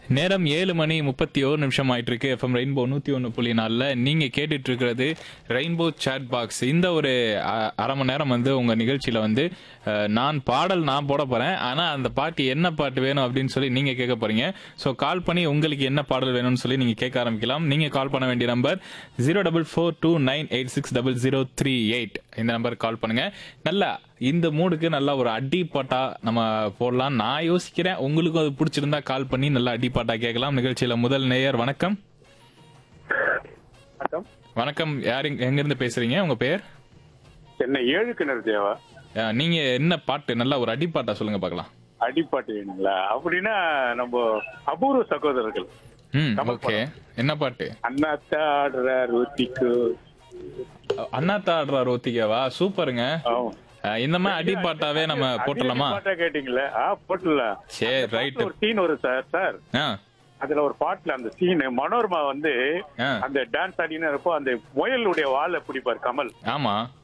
நேரம் ஏழு மணி முப்பத்தி ஓரு நிமிஷம் ஆயிட்டு இருக்கு எஃப்எம் ரெயின்போ நூத்தி ஒன்று புள்ளி நாலில் நீங்க கேட்டுட்டு இருக்கிறது ரெயின்போ சேட் பாக்ஸ் இந்த ஒரு அ- அரை மணி நேரம் வந்து உங்க நிகழ்ச்சியில வந்து அஹ், நான் பாடல் நான் போட போறேன் ஆனா அந்த பாட்டு என்ன பாட்டு வேணும் அப்படின்னு சொல்லி நீங்க கேட்க போறீங்க ஸோ கால் பண்ணி உங்களுக்கு என்ன பாடல் வேணும்னு சொல்லி நீங்க கேட்க ஆரம்பிக்கலாம் நீங்க கால் பண்ண வேண்டிய number zero double four two nine eight six double zero three eight இந்த நம்பருக்கு கால் பண்ணுங்க நல்லா இந்த மூடுக்கு நல்லா ஒரு அடி பாட்டா நம்ம போடலாம் நான் யோசிக்கிறேன் உங்களுக்கும் அது பிடிச்சிருந்தா கால் பண்ணி நல்லா அடி பாட்டா கேட்கலாம் நிகழ்ச்சியில முதல் நேயர் வணக்கம் வணக்கம் வணக்கம் யார் எங்க- எங்கிருந்து பேசுறீங்க உங்க பேர் சென்னை ஏழு கிணறு தேவா அஹ், நீங்க என்ன பாட்டு நல்லா ஒரு அடி பாட்டா சொல்லுங்க பார்க்கலாம் அடிப்பாட்டு வேணுங்களா அப்படின்னா நம்ம அபூர்வ சகோதரர்கள் ம் கமல் ஓகே என்ன பாட்டு அண்ணாத்தா ஆடுற ருத்திக்கு அண்ணாத்தா ஆடுறா ரோத்திகேவா சூப்பருங்க அஹ், இந்த மாதிரி அடி பாட்டாவே நம்ம போட்டலாமா பாட்டா கேட்டீங்களே ஆ போட்டுலாம் சரி அந்த ரைட் பாட்டுல ஒரு சீன் வரும் சார் சார் ஆ அதுல ஒரு பாட்டுல அந்த சீன் மனோரமா வந்து ஆ. அந்த டான்ஸ் ஆடினு இருப்போ அந்த முயலுடைய வாழை பிடிப்பார் கமல் ஆமா